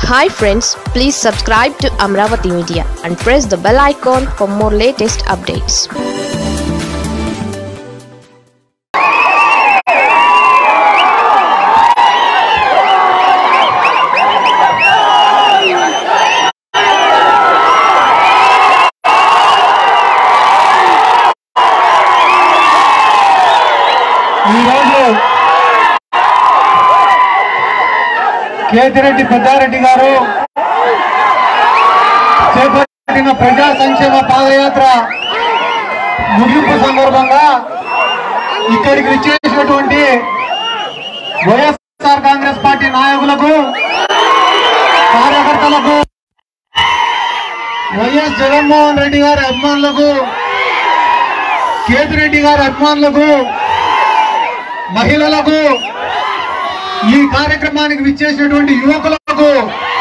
Hi friends please subscribe to Amaravati media and press the bell icon for more latest updates ఈరోజు కేతిరెడ్డి పెద్దారెడ్డి గారు చేపట్టిన ప్రజా సంక్షేమ పాదయాత్ర ముగింపు సందర్భంగా ఇక్కడికి విచ్చేసినటువంటి వైఎస్ఆర్ కాంగ్రెస్ పార్టీ నాయకులకు కార్యకర్తలకు వైఎస్ జగన్మోహన్ రెడ్డి గారి అభిమానులకు కేతిరెడ్డి గారి అభిమానులకు మహిళలకు ఈ కార్యక్రమానికి విచ్చేసినటువంటి యువకులకు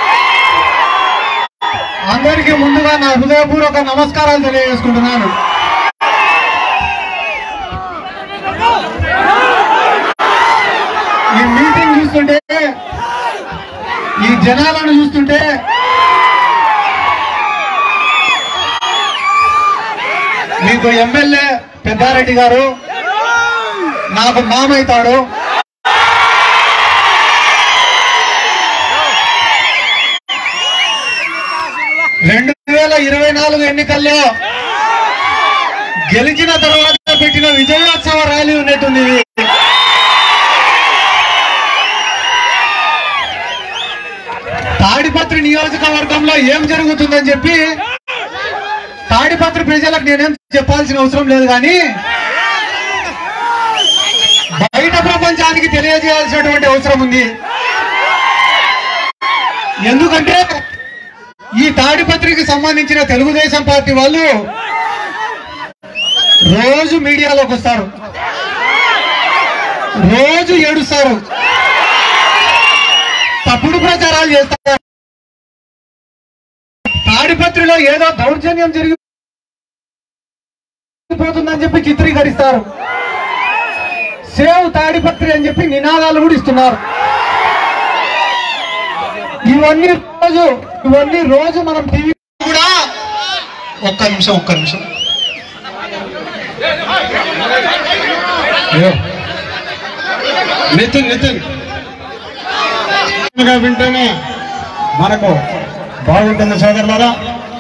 అందరికీ ముందుగా నా హృదయపూర్వక నమస్కారాలు తెలియజేసుకుంటున్నాను ఈ మీటింగ్ చూస్తుంటే ఈ జనాలను చూస్తుంటే మీకు ఎమ్మెల్యే పెద్దారెడ్డి గారు నాకు మామవుతాడు రెండు వేల ఇరవై నాలుగు ఎన్నికల్లో గెలిచిన తర్వాత పెట్టిన విజయోత్సవ ర్యాలీ ఉన్నట్టుంది ఇది తాడిపత్రి నియోజకవర్గంలో ఏం జరుగుతుందని చెప్పి తాడిపత్రి ప్రజలకు నేనేం చెప్పాల్సిన అవసరం లేదు కానీ బయట ప్రపంచానికి తెలియజేయాల్సినటువంటి అవసరం ఉంది ఎందుకంటే ఈ తాడిపత్రికి సంబంధించిన తెలుగుదేశం పార్టీ వాళ్ళు రోజు మీడియాలోకి వస్తారు రోజు ఏడుస్తారు తప్పుడు ప్రచారాలు చేస్తారు తాడిపత్రిలో ఏదో దౌర్జన్యం జరిగిపోతుందని చెప్పి చిత్రీకరిస్తారు సేవ్ తాడిపత్రి అని చెప్పి నినాదాలు కూడా ఇస్తున్నారు ఇవన్నీ రోజు ఇవన్నీ రోజు మనం టీవీ కూడా ఒక్క నిమిషం ఒక్క నిమిషం అయ్యో. నితిన్ నితిన్ గా వింటేనే మనకు బాగుంటుంది సోదరులారా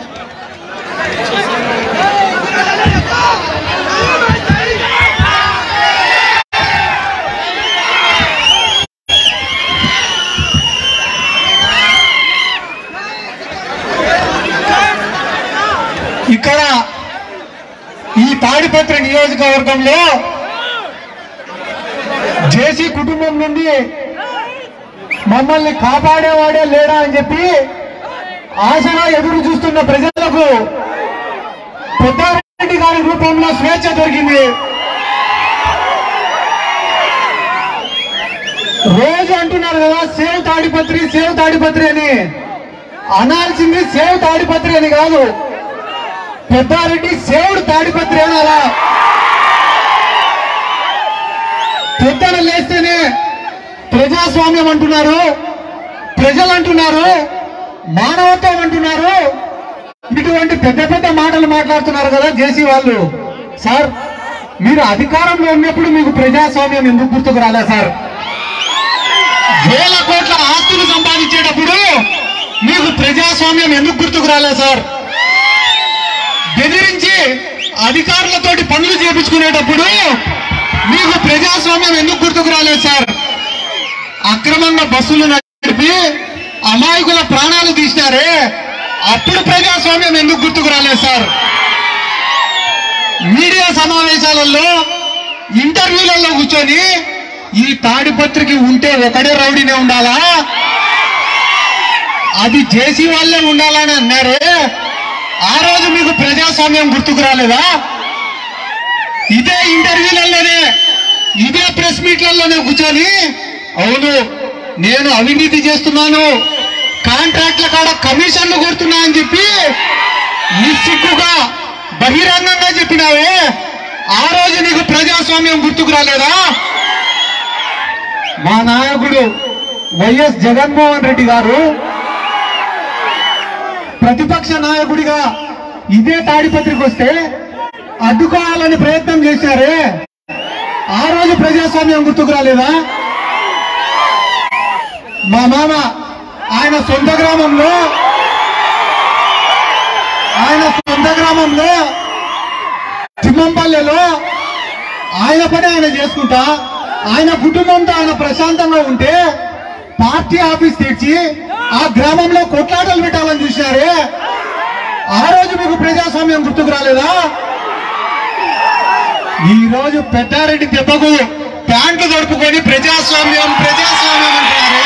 ఇక్కడ ఈ తాడిపత్రి నియోజకవర్గంలో జేసీ కుటుంబం నుండి మమ్మల్ని కాపాడేవాడే లేడా అని చెప్పి ఆశగా ఎదురు చూస్తున్న ప్రజలకు పెద్దారెడ్డి గారి రూపంలో స్వేచ్ఛ దొరికింది రోజు అంటున్నారు కదా సేవ్ తాడిపత్రి సేవ్ తాడిపత్రి అని అనాల్సింది సేవ్ తాడిపత్రి అని కాదు పెద్దారెడ్డి సేవుడు తాడిపత్రి అని అలా పెద్దన లేస్తేనే ప్రజాస్వామ్యం అంటున్నారు ప్రజలు అంటున్నారు మానవత్వం అంటున్నారు ఇటువంటి పెద్ద పెద్ద మాటలు మాట్లాడుతున్నారు కదా జేసీ వాళ్ళు సార్ మీరు అధికారంలో ఉన్నప్పుడు మీకు ప్రజాస్వామ్యం ఎందుకు గుర్తుకు రాలే సార్ వేల కోట్ల ఆస్తులు సంపాదించేటప్పుడు మీకు ప్రజాస్వామ్యం ఎందుకు గుర్తుకు రాలే సార్ బెదిరించి అధికారులతోటి పనులు చేపించుకునేటప్పుడు మీకు ప్రజాస్వామ్యం ఎందుకు గుర్తుకు రాలేదు సార్ అక్రమంగా బస్సులు నడిపి అమాయకుల ప్రాణాలు తీసినారే అప్పుడు ప్రజాస్వామ్యం ఎందుకు గుర్తుకు రాలేదు సార్ మీడియా సమావేశాలలో ఇంటర్వ్యూలలో కూర్చొని ఈ తాడిపత్రికి ఉంటే ఒకడే రౌడీనే ఉండాలా అది జేసీ వాళ్ళే ఉండాలని అన్నారే ఆ రోజు మీకు ప్రజాస్వామ్యం గుర్తుకు రాలేదా ఇదే ఇంటర్వ్యూలలోనే ఇదే ప్రెస్ మీట్లలోనే కూర్చొని అవును నేను అవినీతి చేస్తున్నాను కాంట్రాక్ట్ల కాడ కమిషన్లు కొడుతున్నా అని చెప్పి నిస్సిగ్గుగా బహిరంగంగా చెప్పినావే ఆ రోజు నీకు ప్రజాస్వామ్యం గుర్తుకు రాలేదా మా నాయకుడు వైఎస్ జగన్మోహన్ రెడ్డి గారు ప్రతిపక్ష నాయకుడిగా ఇదే తాడిపత్రికి వస్తే అడ్డుకోవాలని ప్రయత్నం చేశారే ఆ రోజు ప్రజాస్వామ్యం గుర్తుకు రాలేదా మా మామ ఆయన సొంత గ్రామంలో ఆయన సొంత గ్రామంలో తిమ్మంపల్లెలో ఆయన పని ఆయన చేసుకుంటా ఆయన కుటుంబంతో ఆయన ప్రశాంతంగా ఉంటే పార్టీ ఆఫీస్ తెచ్చి ఆ గ్రామంలో కొట్లాటలు పెట్టాలని చూశారే ఆ రోజు మీకు ప్రజాస్వామ్యం గుర్తుకు రాలేదా ఈ రోజు పెద్దారెడ్డి దెబ్బకు ప్యాంట్లు దడుపుకొని ప్రజాస్వామ్యం ప్రజాస్వామ్యం అంటున్నారు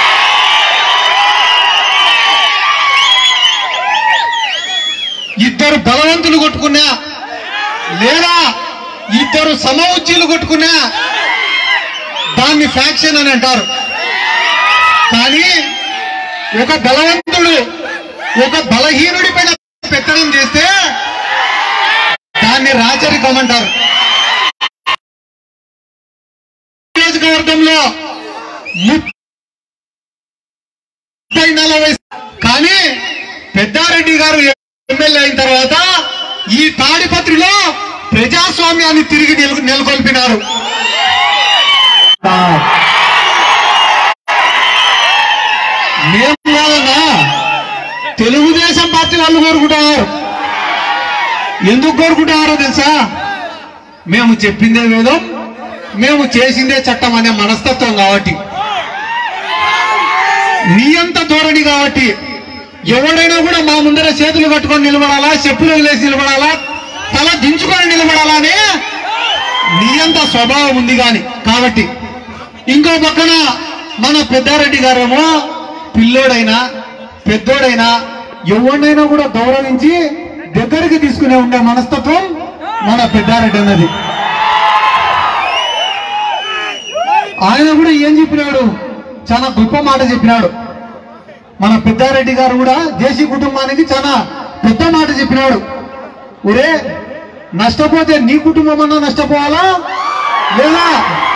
ఇద్దరు బలవంతులు కొట్టుకున్నా లేదా ఇద్దరు సమవుజ్జీలు కొట్టుకున్నా దాన్ని ఫ్యాక్షన్ అని అంటారు కానీ ఒక బలవంతుడు ఒక బలహీనుడి పైన పెత్తనం చేస్తే దాన్ని రాచరికం అంటారు నియోజకవర్గంలో ముప్పై నలభై కానీ పెద్దారెడ్డి గారు ఎమ్మెల్యే అయిన తర్వాత ఈ తాడిపత్రిలో ప్రజాస్వామ్యాన్ని తిరిగి నెల నెలకొల్పినారు మేము కాదన్నా తెలుగుదేశం పార్టీ వాళ్ళు కోరుకుంటున్నారు ఎందుకు కోరుకుంటున్నారో తెలుసా మేము చెప్పిందే వేదం మేము చేసిందే చట్టం అనే మనస్తత్వం కాబట్టి నియంత ధోరణి కాబట్టి ఎవడైనా కూడా మా ముందర చేతులు కట్టుకొని నిలబడాలా చెప్పులు వదిలేసి నిలబడాలా తల దించుకొని నిలబడాలా అనే నియంత స్వభావం ఉంది గాని కాబట్టి ఇంకో పక్కన మన పెద్దారెడ్డి గారేమో పిల్లోడైనా పెద్దోడైనా ఎవరినైనా కూడా గౌరవించి దగ్గరికి తీసుకునే ఉండే మనస్తత్వం మన పెద్దారెడ్డి అన్నది ఆయన కూడా ఏం చెప్పినాడు చాలా గొప్ప మాట చెప్పినాడు మన పెద్దారెడ్డి గారు కూడా దేశీ కుటుంబానికి చాలా పెద్ద మాట చెప్పినాడు ఒరే నష్టపోతే నీ కుటుంబం అన్నా నష్టపోవాలా లేదా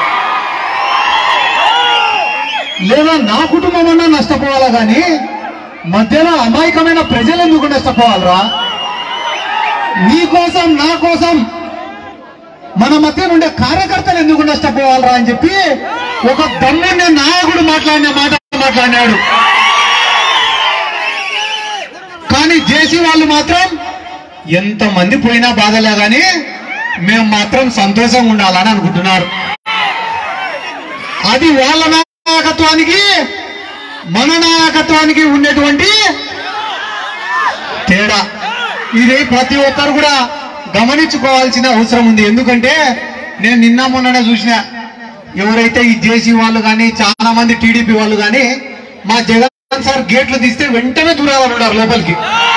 లేదా నా కుటుంబం అన్నా నష్టపోవాలా గాని మధ్యలో అమాయకమైన ప్రజలు ఎందుకు నష్టపోవాలరా నీ కోసం నా కోసం మన మధ్య నుండే కార్యకర్తలు ఎందుకు నష్టపోవాలరా అని చెప్పి ఒక దమ్ముండే నాయకుడు మాట్లాడిన మాట మాట్లాడినాడు కానీ జేసీ వాళ్ళు మాత్రం ఎంతమంది పోయినా బాధలే గాని మేము మాత్రం సంతోషంగా ఉండాలని అనుకుంటున్నారు అది వాళ్ళ నాయకత్వానికి మన నాయకత్వానికి ఉండేటువంటి తేడా ఇది ప్రతి ఒక్కరు కూడా గమనించుకోవాల్సిన అవసరం ఉంది ఎందుకంటే నేను నిన్న మొన్ననే చూసిన ఎవరైతే ఈ జేసీ వాళ్ళు కానీ చాలా మంది టీడీపీ వాళ్ళు కానీ మా జగన్ సార్ గేట్లు తీస్తే వెంటనే దూరాలని ఉన్నారు లోపలికి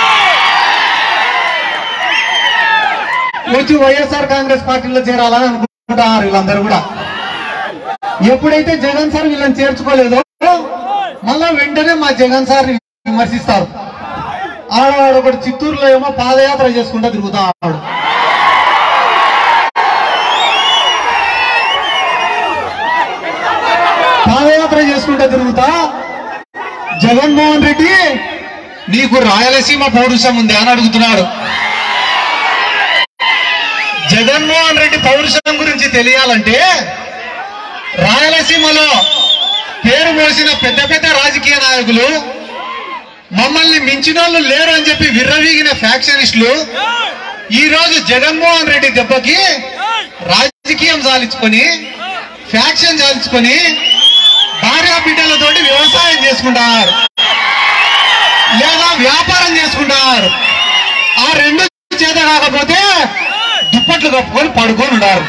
వచ్చి వైఎస్ఆర్ కాంగ్రెస్ పార్టీలో చేరాలని అనుకుంటున్నారు వీళ్ళందరూ కూడా ఎప్పుడైతే జగన్ సార్ వీళ్ళని చేర్చుకోలేదో మళ్ళా వెంటనే మా జగన్ సార్ విమర్శిస్తారు ఆడవాడు ఒకటి చిత్తూరులో ఏమో పాదయాత్ర చేసుకుంటా తిరుగుతా ఆడు పాదయాత్ర చేసుకుంటా తిరుగుతా జగన్మోహన్ రెడ్డి నీకు రాయలసీమ పౌరుషం ఉంది అని అడుగుతున్నాడు జగన్మోహన్ రెడ్డి పౌరుషం గురించి తెలియాలంటే రాయలసీమలో పేరు మోసిన పెద్ద పెద్ద రాజకీయ నాయకులు మమ్మల్ని మించిన వాళ్ళు లేరు అని చెప్పి విర్రవీగిన ఫ్యాక్షనిస్టులు ఈ రోజు జగన్మోహన్ రెడ్డి దెబ్బకి రాజకీయం సాలించుకొని ఫ్యాక్షన్ సాలించుకొని భార్యా బిడ్డలతోటి వ్యవసాయం చేసుకుంటారు లేదా వ్యాపారం చేసుకుంటారు ఆ రెండు చేత కాకపోతే దుప్పట్లు కప్పుకొని పడుకొని ఉన్నారు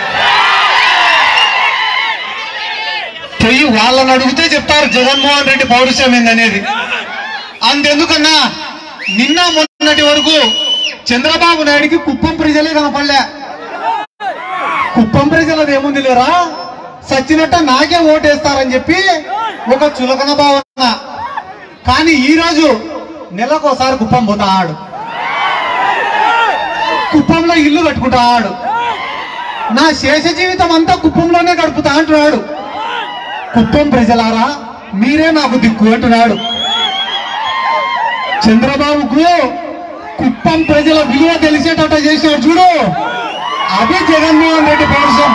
పోయి వాళ్ళని అడిగితే చెప్తారు జగన్మోహన్ రెడ్డి పౌరుషం ఏందనేది అంతెందుకన్నా నిన్న మొన్నటి వరకు చంద్రబాబు నాయుడికి కుప్పం ప్రజలే కనపడలే కుప్పం ప్రజలది ఏముంది లేరా సచ్చినట్ట నాకే ఓటేస్తారని చెప్పి ఒక చులకన భావన కానీ ఈ రోజు నెలకోసారి కుప్పం పోతాడు కుప్పంలో ఇల్లు కట్టుకుంటాడు నా శేష జీవితం అంతా కుప్పంలోనే గడుపుతా అంటున్నాడు కుప్పం ప్రజలారా మీరే నాకు దిక్కు అంటున్నాడు చంద్రబాబుకు కుప్పం ప్రజల విలువ తెలిసేటట్టు చేసినాడు చూడు అది జగన్మోహన్ రెడ్డి పౌరుషం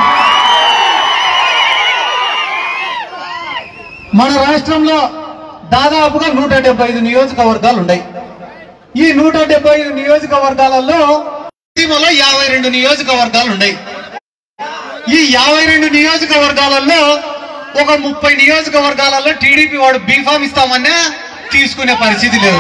మన రాష్ట్రంలో దాదాపుగా నూట డెబ్బై ఐదు నియోజకవర్గాలు ఉన్నాయి ఈ నూట డెబ్బై ఐదు నియోజకవర్గాలలో సీమలో యాభై రెండు నియోజకవర్గాలు ఉన్నాయి ఈ యాభై రెండు నియోజకవర్గాలలో ఒక ముప్పై నియోజకవర్గాలలో టీడీపీ వాడు బీఫామ్ ఇస్తామన్నా తీసుకునే పరిస్థితి లేదు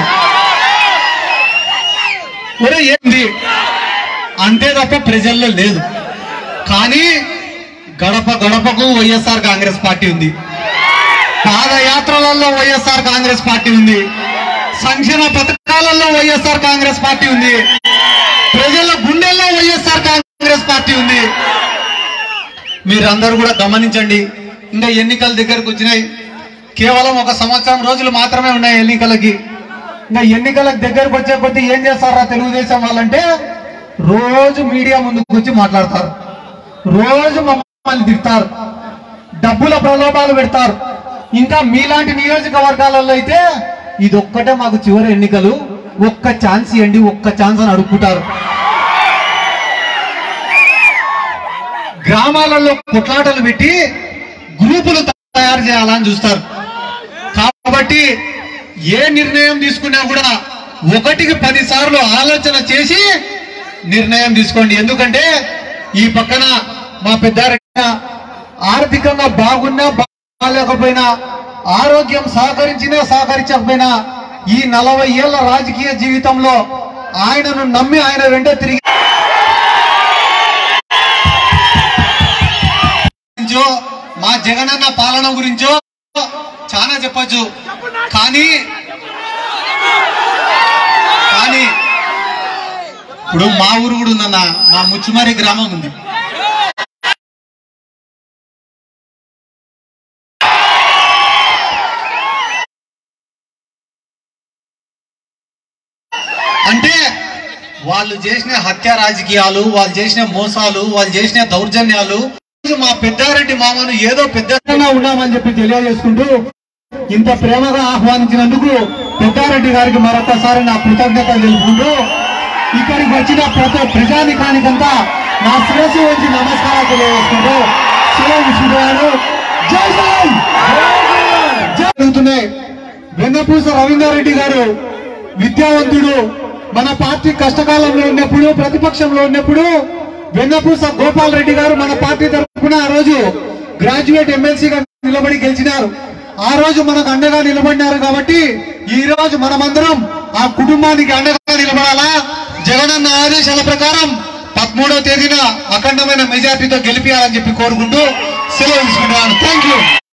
ఒరే ఏంది అంతే తప్ప ప్రజల్లో లేదు కానీ గడప గడపకు వైఎస్ఆర్ కాంగ్రెస్ పార్టీ ఉంది పాదయాత్రలలో వైఎస్ఆర్ కాంగ్రెస్ పార్టీ ఉంది సంక్షేమ పథకాలలో వైఎస్ఆర్ కాంగ్రెస్ పార్టీ ఉంది ప్రజల గుండెల్లో వైఎస్ఆర్ కాంగ్రెస్ పార్టీ ఉంది మీరందరూ కూడా గమనించండి ఇంకా ఎన్నికల దగ్గరకు వచ్చినాయి కేవలం ఒక సంవత్సరం రోజులు మాత్రమే ఉన్నాయి ఎన్నికలకి ఇంకా ఎన్నికలకు దగ్గరకు వచ్చే కొద్దీ ఏం చేస్తారా తెలుగుదేశం వాళ్ళంటే రోజు మీడియా ముందుకు వచ్చి మాట్లాడతారు రోజు మమ్మల్ని తిడతారు డబ్బుల ప్రలోభాలు పెడతారు ఇంకా మీలాంటి నియోజకవర్గాలలో అయితే ఇది ఒక్కటే మాకు చివరి ఎన్నికలు ఒక్క ఛాన్స్ ఇవ్వండి ఒక్క ఛాన్స్ అని అడుగుతారు గ్రామాలలో కొట్లాటలు పెట్టి గ్రూపులు తయారు చేయాలని చూస్తారు కాబట్టి ఏ నిర్ణయం తీసుకున్నా కూడా ఒకటికి పది సార్లు ఆలోచన చేసి నిర్ణయం తీసుకోండి ఎందుకంటే ఈ పక్కన మా పెద్ద ఆర్థికంగా బాగున్నా బాగాలేకపోయినా ఆరోగ్యం సహకరించినా సహకరించకపోయినా ఈ నలభై ఏళ్ల రాజకీయ జీవితంలో ఆయనను నమ్మి ఆయన వెంట తిరిగి గురించో మా జగనన్న పాలన గురించో చాలా చెప్పొచ్చు కానీ కానీ ఇప్పుడు మా ఊరు కూడా ఉందన్న మా ముచ్చుమారి గ్రామం ఉంది అంటే వాళ్ళు చేసిన హత్య రాజకీయాలు వాళ్ళు చేసిన మోసాలు వాళ్ళు చేసిన దౌర్జన్యాలు మా పెద్దారెడ్డి మామను ఏదో పెద్దగా ఉన్నామని చెప్పి తెలియజేసుకుంటూ ఇంత ప్రేమగా ఆహ్వానించినందుకు పెద్దారెడ్డి గారికి మరొకసారి నా కృతజ్ఞత తెలుపుకుంటూ ఇక్కడికి వచ్చిన ప్రతి ప్రజానికానికంతా నా శిరస్సు వచ్చి నమస్కారాలు తెలియజేసుకుంటూ శివ విష్ణుగారు జై జై జరుగుతున్నాయి వెన్నపూస రవీందర్ గారు విద్యావంతుడు మన పార్టీ కష్టకాలంలో ఉన్నప్పుడు ప్రతిపక్షంలో ఉన్నప్పుడు వెన్నపూస గోపాల్ రెడ్డి గారు మన పార్టీ తరఫున ఆ రోజు గ్రాడ్యుయేట్ ఎమ్మెల్సీగా నిలబడి గెలిచినారు ఆ రోజు మనకు అండగా నిలబడినారు కాబట్టి ఈ రోజు మనమందరం ఆ కుటుంబానికి అండగా నిలబడాలా జగనన్న ఆదేశాల ప్రకారం పదమూడవ తేదీన అఖండమైన మెజార్టీతో గెలిపించాలని చెప్పి కోరుకుంటూ సెలవు తీసుకుంటున్నాను థ్యాంక్ యూ